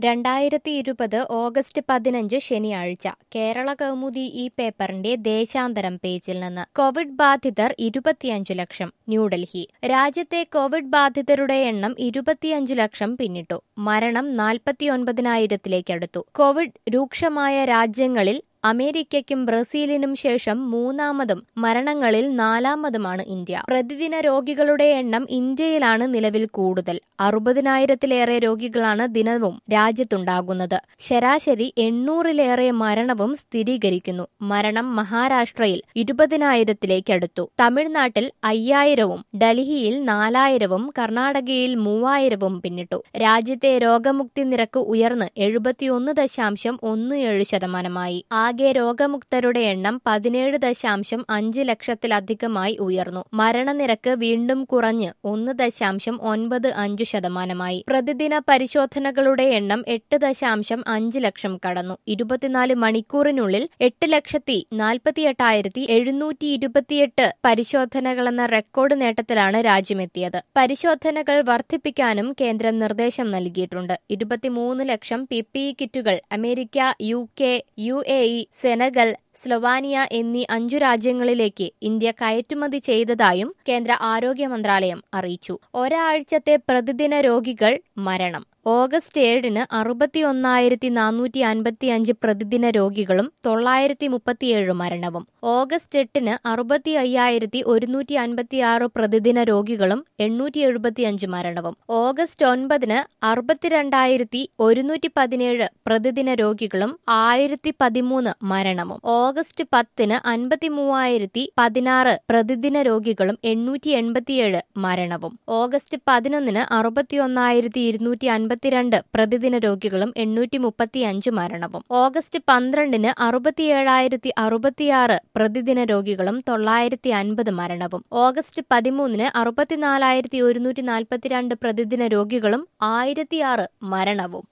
രണ്ടായിരത്തി ഇരുപത് ഓഗസ്റ്റ് പതിനഞ്ച് ശനിയാഴ്ച കേരള കൗമുദി ഈ പേപ്പറിന്റെ ദേശാന്തരം പേജിൽ നിന്ന് കോവിഡ് ബാധിതർ ഇരുപത്തിയഞ്ചു ലക്ഷം ന്യൂഡൽഹി രാജ്യത്തെ കോവിഡ് ബാധിതരുടെ എണ്ണം ഇരുപത്തിയഞ്ചു ലക്ഷം പിന്നിട്ടു മരണം നാൽപ്പത്തിയൊൻപതിനായിരത്തിലേക്കടുത്തു കോവിഡ് രൂക്ഷമായ രാജ്യങ്ങളിൽ അമേരിക്കയ്ക്കും ബ്രസീലിനും ശേഷം മൂന്നാമതും മരണങ്ങളിൽ നാലാമതുമാണ് ഇന്ത്യ പ്രതിദിന രോഗികളുടെ എണ്ണം ഇന്ത്യയിലാണ് നിലവിൽ കൂടുതൽ അറുപതിനായിരത്തിലേറെ രോഗികളാണ് ദിനവും രാജ്യത്തുണ്ടാകുന്നത് ശരാശരി എണ്ണൂറിലേറെ മരണവും സ്ഥിരീകരിക്കുന്നു മരണം മഹാരാഷ്ട്രയിൽ ഇരുപതിനായിരത്തിലേക്കടുത്തു തമിഴ്നാട്ടിൽ അയ്യായിരവും ഡൽഹിയിൽ നാലായിരവും കർണാടകയിൽ മൂവായിരവും പിന്നിട്ടു രാജ്യത്തെ രോഗമുക്തി നിരക്ക് ഉയർന്ന് എഴുപത്തിയൊന്ന് ദശാംശം ഒന്ന് ഏഴ് ശതമാനമായി ആകെ രോഗമുക്തരുടെ എണ്ണം പതിനേഴ് ദശാംശം അഞ്ച് ലക്ഷത്തിലധികമായി ഉയർന്നു മരണനിരക്ക് വീണ്ടും കുറഞ്ഞ് ഒന്ന് ദശാംശം ഒൻപത് അഞ്ച് ശതമാനമായി പ്രതിദിന പരിശോധനകളുടെ എണ്ണം എട്ട് ദശാംശം അഞ്ച് ലക്ഷം കടന്നു ഇരുപത്തിനാല് മണിക്കൂറിനുള്ളിൽ എട്ട് ലക്ഷത്തി നാൽപ്പത്തിയെട്ടായിരത്തി എഴുന്നൂറ്റി ഇരുപത്തിയെട്ട് പരിശോധനകളെന്ന റെക്കോർഡ് നേട്ടത്തിലാണ് രാജ്യമെത്തിയത് പരിശോധനകൾ വർദ്ധിപ്പിക്കാനും കേന്ദ്രം നിർദ്ദേശം നൽകിയിട്ടുണ്ട് ഇരുപത്തിമൂന്ന് ലക്ഷം പി പി ഇ കിറ്റുകൾ America U K U A E Senegal Slovenia എന്നീ അഞ്ചു രാജ്യങ്ങളിലേക്ക് ഇന്ത്യ കയറ്റുമതി ചെയ്തതായും കേന്ദ്ര ആരോഗ്യ മന്ത്രാലയം അറിയിച്ചു ഒരാഴ്ചത്തെ പ്രതിദിന രോഗികൾ മരണം ഓഗസ്റ്റ് ഏഴിന് അറുപത്തിയൊന്നായിരത്തി നാനൂറ്റി അൻപത്തി അഞ്ച് പ്രതിദിന രോഗികളും തൊള്ളായിരത്തി മുപ്പത്തിയേഴ് മരണവും ഓഗസ്റ്റ് എട്ടിന് അറുപത്തി അയ്യായിരത്തി ഒരുന്നൂറ്റി അൻപത്തിയാറ് പ്രതിദിന രോഗികളും എണ്ണൂറ്റി എഴുപത്തിയഞ്ച് മരണവും ഓഗസ്റ്റ് ഒൻപതിന് അറുപത്തിരണ്ടായിരത്തി ഒരുന്നൂറ്റി പതിനേഴ് പ്രതിദിന രോഗികളും ആയിരത്തി പതിമൂന്ന് മരണവും ഓഗസ്റ്റ് പത്തിന് അൻപത്തി മൂവായിരത്തി പതിനാറ് പ്രതിദിന രോഗികളും എണ്ണൂറ്റി എൺപത്തിയേഴ് മരണവും ഓഗസ്റ്റ് പതിനൊന്നിന് അറുപത്തിയൊന്നായിരത്തി ഇരുന്നൂറ്റി അൻപത്തിരണ്ട് പ്രതിദിന രോഗികളും എണ്ണൂറ്റി മുപ്പത്തിയഞ്ച് മരണവും ഓഗസ്റ്റ് പന്ത്രണ്ടിന് അറുപത്തിയേഴായിരത്തി അറുപത്തിയാറ് പ്രതിദിന രോഗികളും തൊള്ളായിരത്തി അൻപത് മരണവും ഓഗസ്റ്റ് പതിമൂന്നിന് അറുപത്തിനാലായിരത്തി ഒരുന്നൂറ്റി നാൽപ്പത്തിരണ്ട് പ്രതിദിന രോഗികളും ആയിരത്തിയാറ് മരണവും